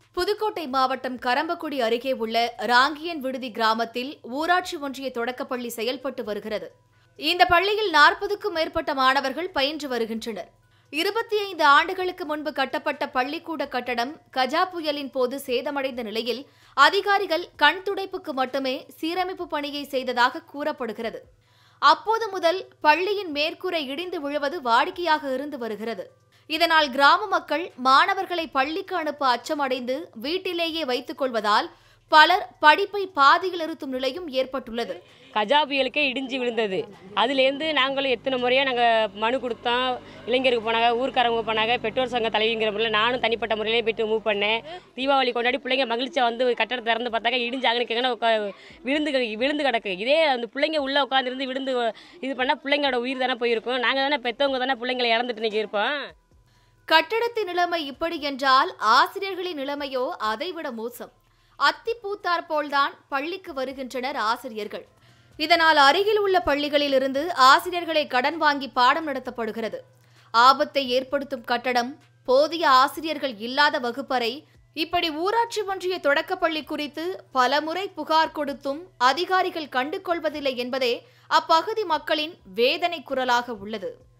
புதுக்கோட்டை மாவட்டம் கரம்பக்குடி அருகே உள்ள ராங்கியன் விடுதி கிராமத்தில் ஊராட்சி ஒன்றிய தொடக்கப்பள்ளி செயல்பட்டு வருகிறது இந்த பள்ளியில் நாற்பதுக்கும் மேற்பட்ட மாணவர்கள் பயின்று வருகின்றனர் இருபத்தி ஐந்து ஆண்டுகளுக்கு முன்பு கட்டப்பட்ட பள்ளிக்கூட கட்டடம் கஜா புயலின் போது சேதமடைந்த நிலையில் அதிகாரிகள் கண் துடைப்புக்கு மட்டுமே சீரமைப்பு பணியை செய்ததாக கூறப்படுகிறது அப்போது முதல் பள்ளியின் மேற்கூரை இடிந்து விழுவது வாடிக்கையாக இருந்து வருகிறது இதனால் கிராம மக்கள் மாணவர்களை பள்ளிக்கு அனுப்ப அச்சமடைந்து வீட்டிலேயே வைத்துக் கொள்வதால் பலர் படிப்பை பாதியில் நிறுத்தும் நிலையும் ஏற்பட்டுள்ளது கஜா புயலுக்கே இடிஞ்சு விழுந்தது அதுலேருந்து நாங்களும் எத்தனை முறையாக நாங்கள் மனு கொடுத்தோம் இளைஞருக்கு போனாங்க ஊர்க்காரங்க போனாங்க பெற்றோர் சங்க தலைவிங்கிற முறையில் நானும் தனிப்பட்ட முறையிலே போயிட்டு மூவ் பண்ணேன் தீபாவளி கொண்டாடி பிள்ளைங்க மகிழ்ச்சியாக வந்து கட்டடத்தை திறந்து பார்த்தாக்க இடிஞ்சு அங்கனுக்கு உட்கா விழுந்து கிடக்கு- விழுந்து கிடக்கு இதே அந்த பிள்ளைங்க உள்ளே உட்காந்துருந்து விழுந்து இது பண்ணால் பிள்ளைங்களோட உயிர் தானே போயிருக்கும் நாங்கள் தானே பெற்றவங்க தானே பிள்ளைங்களை இறந்துட்டு நிற்க இருப்போம் கட்டடத்தின் நிலைமை இப்படி என்றால் ஆசிரியர்களின் நிலைமையோ அதைவிட மோசம் அத்தி பூத்தார் போல்தான் பள்ளிக்கு வருகின்றனர் ஆசிரியர்கள் இதனால் அருகில் உள்ள பள்ளிகளில் இருந்து ஆசிரியர்களை கடன் வாங்கி பாடம் நடத்தப்படுகிறது ஆபத்தை ஏற்படுத்தும் கட்டடம் போதிய ஆசிரியர்கள் இல்லாத வகுப்பறை இப்படி ஊராட்சி ஒன்றிய தொடக்கப்பள்ளி குறித்து பலமுறை புகார் கொடுத்தும் அதிகாரிகள் கண்டுகொள்வதில்லை என்பதே அப்பகுதி மக்களின் வேதனை குரலாக உள்ளது